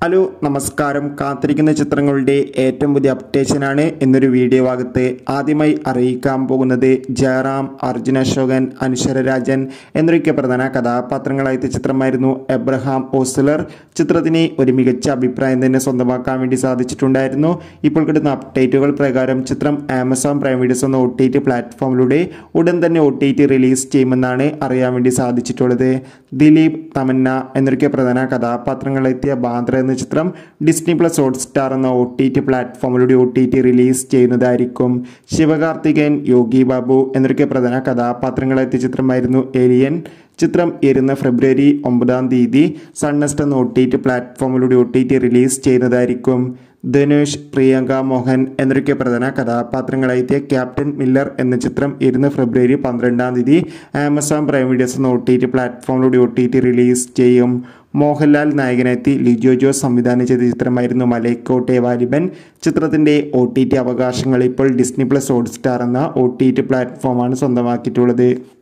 hello നമസ്കാരം കാത്തിരിക്കുന്ന ചിത്രങ്ങളുടെ ഏറ്റവും പുതിയ അപ്ഡേഷനാണ് എന്നൊരു വീഡിയോ ഭാഗത്ത് ആദ്യമായി അറിയിക്കാൻ പോകുന്നത് ജയറാം അർജുൻ അശോകൻ അനുശ്വര രാജൻ എന്നൊക്കെ പ്രധാന കഥാപാത്രങ്ങളായ ചിത്രമായിരുന്നു എബ്രഹാം ഓസ്ലർ ചിത്രത്തിന് ഒരു മികച്ച അഭിപ്രായം തന്നെ സ്വന്തമാക്കാൻ വേണ്ടി സാധിച്ചിട്ടുണ്ടായിരുന്നു ഇപ്പോൾ കിട്ടുന്ന അപ്ഡേറ്റുകൾ പ്രകാരം ചിത്രം ആമസോൺ പ്രൈം വീഡിയോസ് എന്ന ഒ ടി ടി പ്ലാറ്റ്ഫോമിലൂടെ ഉടൻ തന്നെ ഒ ടി ടി റിലീസ് ചെയ്യുമെന്നാണ് അറിയാൻ വേണ്ടി സാധിച്ചിട്ടുള്ളത് ദിലീപ് തമന്ന എന്നൊക്കെ പ്രധാന കഥാപാത്രങ്ങളെത്തിയ ബാന്ദ്ര എന്ന ചിത്രം ഡിസ്നി പ്ലസ് ഹോട്ട്സ്റ്റാർ എന്ന ഒ ടി ടി പ്ലാറ്റ്ഫോമിലൂടെ ഒ ടി ടി റിലീസ് ചെയ്യുന്നതായിരിക്കും ശിവകാർത്തികൻ യോഗി ബാബു എന്നൊക്കെ പ്രധാന കഥാപാത്രങ്ങളെത്തിയ ചിത്രമായിരുന്നു ഏലിയൻ ചിത്രം ഇരുന്ന ഫെബ്രുവരി ഒമ്പതാം തീയതി സൺനെസ്റ്റ് എന്ന ഒ ടി ടി പ്ലാറ്റ്ഫോമിലൂടെ ഒ ടി ടി റിലീസ് ചെയ്യുന്നതായിരിക്കും ധനുഷ് പ്രിയങ്ക മോഹൻ എന്നൊക്കെ പ്രധാന കഥാപാത്രങ്ങളായെത്തിയ ക്യാപ്റ്റൻ മില്ലർ എന്ന ചിത്രം ഇരുന്ന് ഫെബ്രുവരി പന്ത്രണ്ടാം തീയതി ആമസോൺ പ്രൈം വീഡിയോസ് എന്ന ഒ ടി ടി പ്ലാറ്റ്ഫോമിലൂടെ ഒ ടി ടി റിലീസ് ചെയ്യും മോഹൻലാൽ നായകനെത്തി ലിജോ ജോസ് സംവിധാനം ചെയ്ത ചിത്രമായിരുന്നു മലൈക്കോട്ടെ വാലിബൻ ചിത്രത്തിൻ്റെ ഒ ടി ടി അവകാശങ്ങൾ ഇപ്പോൾ ഡിസ്നി പ്ലസ് ഹോട്ട്സ്റ്റാർ എന്ന ഒ ടി ടി പ്ലാറ്റ്ഫോമാണ് സ്വന്തമാക്കിയിട്ടുള്ളത്